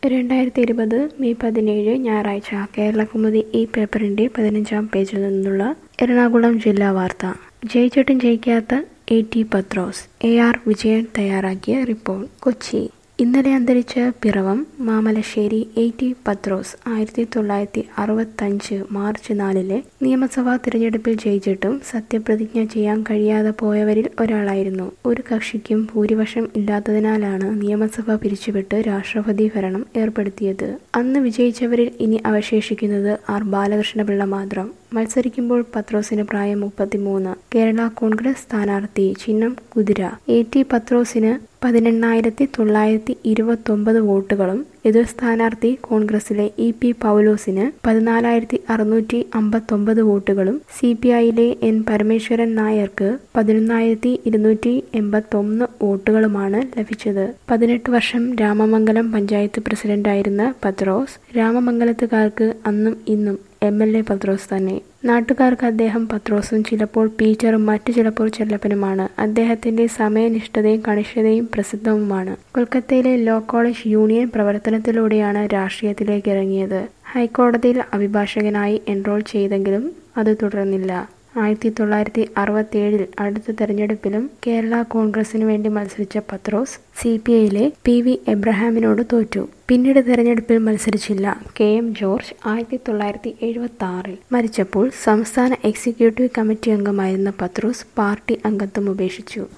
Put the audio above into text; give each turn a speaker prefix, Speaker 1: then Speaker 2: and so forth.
Speaker 1: രണ്ടായിരത്തി ഇരുപത് മെയ് പതിനേഴ് ഞായറാഴ്ച കേരളകൗമുദി ഈ പേപ്പറിന്റെ പതിനഞ്ചാം പേജിൽ നിന്നുള്ള എറണാകുളം ജില്ലാ വാർത്ത ജയിച്ചിട്ടും ജയിക്കാത്ത A T Pathros A R Vijayan തയ്യാറാക്കിയ റിപ്പോർട്ട് കൊച്ചി ഇന്നലെ അന്തരിച്ച പിറവം മാമലശ്ശേരി എ ടി പത്രോസ് ആയിരത്തി തൊള്ളായിരത്തി അറുപത്തഞ്ച് മാർച്ച് നാലിലെ നിയമസഭാ തിരഞ്ഞെടുപ്പിൽ ജയിച്ചിട്ടും സത്യപ്രതിജ്ഞ ചെയ്യാൻ കഴിയാതെ പോയവരിൽ ഒരാളായിരുന്നു ഒരു കക്ഷിക്കും ഭൂരിപക്ഷം ഇല്ലാത്തതിനാലാണ് നിയമസഭ പിരിച്ചുവിട്ട് രാഷ്ട്രപതി ഭരണം ഏർപ്പെടുത്തിയത് അന്ന് വിജയിച്ചവരിൽ ഇനി അവശേഷിക്കുന്നത് ആർ ബാലകൃഷ്ണപിള്ള മാത്രം മത്സരിക്കുമ്പോൾ പത്രോസിന് പ്രായം മുപ്പത്തിമൂന്ന് കേരള കോൺഗ്രസ് സ്ഥാനാർത്ഥി ചിഹ്നം കുതിര എ ടി പത്രോസിന് പതിനെണ്ണായിരത്തി തൊള്ളായിരത്തി ഇരുപത്തൊമ്പത് വോട്ടുകളും എതിർ സ്ഥാനാർത്ഥി കോൺഗ്രസിലെ ഇ പി പൗലോസിന് പതിനാലായിരത്തി അറുന്നൂറ്റി അമ്പത്തൊമ്പത് വോട്ടുകളും സി പി ഐയിലെ എൻ പരമേശ്വരൻ നായർക്ക് പതിനൊന്നായിരത്തി ഇരുന്നൂറ്റി എൺപത്തൊന്ന് വോട്ടുകളുമാണ് ലഭിച്ചത് പതിനെട്ട് വർഷം രാമമംഗലം പഞ്ചായത്ത് പ്രസിഡന്റായിരുന്ന പത്രോസ് രാമമംഗലത്തുകാർക്ക് അന്നും ഇന്നും എം എൽ എ പത്രോസ് തന്നെ നാട്ടുകാർക്ക് അദ്ദേഹം പത്രോസും ചിലപ്പോൾ പീറ്ററും മറ്റു ചിലപ്പോൾ ചെല്ലപ്പനുമാണ് അദ്ദേഹത്തിന്റെ സമയനിഷ്ഠതയും കണിഷ്ഠതയും പ്രസിദ്ധവുമാണ് കൊൽക്കത്തയിലെ ലോ കോളേജ് യൂണിയൻ പ്രവർത്തനത്തിലൂടെയാണ് രാഷ്ട്രീയത്തിലേക്ക് ഇറങ്ങിയത് ഹൈക്കോടതിയിൽ അഭിഭാഷകനായി എൻറോൾ ചെയ്തെങ്കിലും അത് തുടർന്നില്ല ആയിരത്തി തൊള്ളായിരത്തി അറുപത്തിയേഴിൽ അടുത്ത തെരഞ്ഞെടുപ്പിലും കേരള കോൺഗ്രസിനു വേണ്ടി മത്സരിച്ച പത്രോസ് സി പി ഐയിലെ പി വി എബ്രഹാമിനോട് തോറ്റു പിന്നീട് തെരഞ്ഞെടുപ്പിൽ മത്സരിച്ചില്ല കെ എം ജോർജ് ആയിരത്തി തൊള്ളായിരത്തി എഴുപത്തി ആറിൽ മരിച്ചപ്പോൾ സംസ്ഥാന എക്സിക്യൂട്ടീവ് കമ്മിറ്റി അംഗമായിരുന്ന പത്രോസ് പാർട്ടി അംഗത്വം ഉപേക്ഷിച്ചു